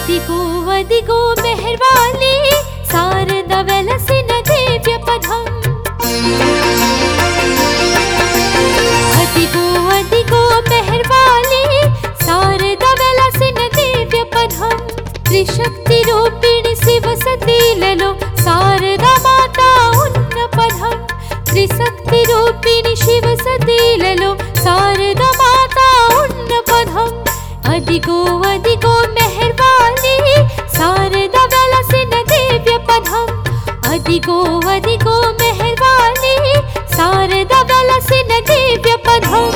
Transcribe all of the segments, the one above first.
అదిగో అదిగో మెహర్వాలి శారద వెలసిన దివ్య పదం అదిగో అదిగో మెహర్వాలి శారద వెలసిన దివ్య పదం త్రిశక్తి రూపిణి శివ సతీలలో శారద మాత ఉన్న పదం త్రిశక్తి రూపిణి శివ సతీలలో శారద మాత ఉన్న పదం అదిగో అదిగో మెహర్వాలి శారద వెలసిన దివ్య పదం అదిగో అదిగో మెహర్వాలి శారద వెలసిన దివ్య పదం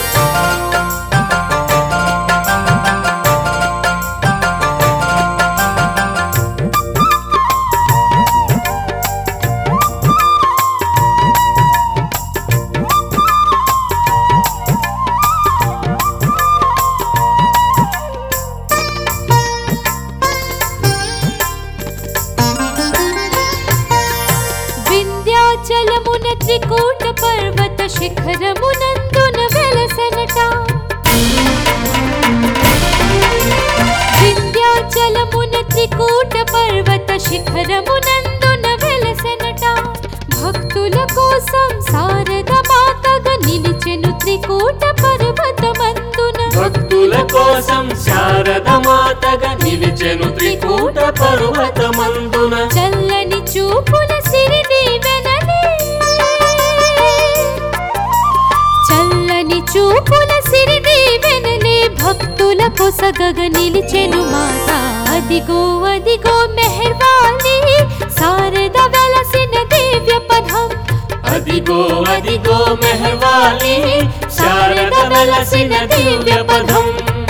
వింధ్యాచలమున త్రికూట పర్వత శిఖరమునందున వెలసనట వింధ్యాచలమున త్రికూట పర్వత శిఖరమునందున వెలసనట భక్తుల కోసం శారద మాతగా నిలిచెను త్రికూట పర్వతమందున భక్తుల కోసం శారద మాతగా నిలిచెను త్రికూట పర్వతమందున చల్లని చూపుల సిరి దీవెనలే చల్లని చూపుల సిరి దీవెనలే భక్తుల కొసగగ నిలిచెను మాత అదిగో అదిగో మెహర్వాలి శారద వెలసిన దివ్య పదం అదిగో అదిగో మెహర్వాలి శారద వెలసిన దివ్య పదం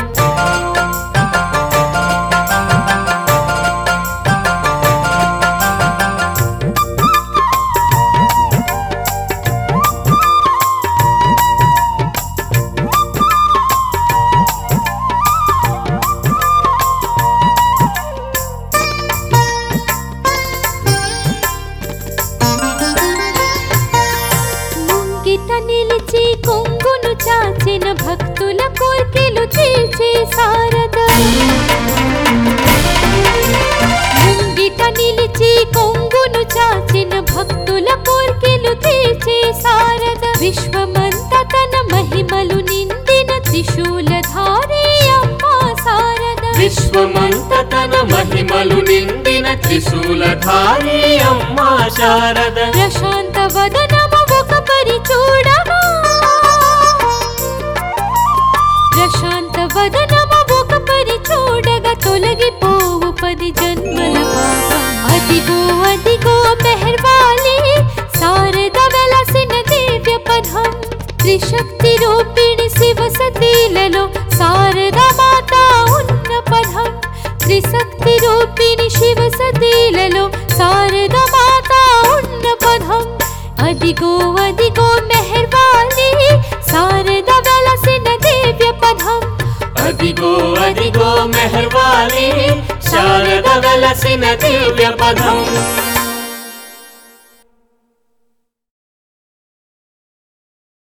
ముంగిట నిలిచి కొంగును చాచిన భక్తుల కోర్కెలు తీర్చే శారద ముంగిట నిలిచి కొంగును చాచిన భక్తుల కోర్కెలు తీర్చే శారద విశ్వమంత తన మహిమలు నిందిన త్రిశూలధారి అమ్మా శారద విశ్వమంత తన మహిమలు నిండిన త్రిశూలధారి అమ్మా శారద ప్రశాంత వదనము ఒక పరి చూడగా ప్రశాంత వదనము ఒక పరి చూడగా తొలగిపోవు పది జన్మల పాపం అదిగో అదిగో మెహర్వాలి శారద వెలసిన దివ్య పదం త్రిశక్తి రూపిణి శివ సతీలలో శారద మాత ఉన్న పదం త్రిశక్తి రూపిణి శివ సతీలలో శారద మాత ఉన్న పదం అదిగో అదిగో మెహర్వాలి శారద వెలసిన దివ్య పదం అదిగో అదిగో మెహర్వాలి శారద వెలసిన దివ్య పదం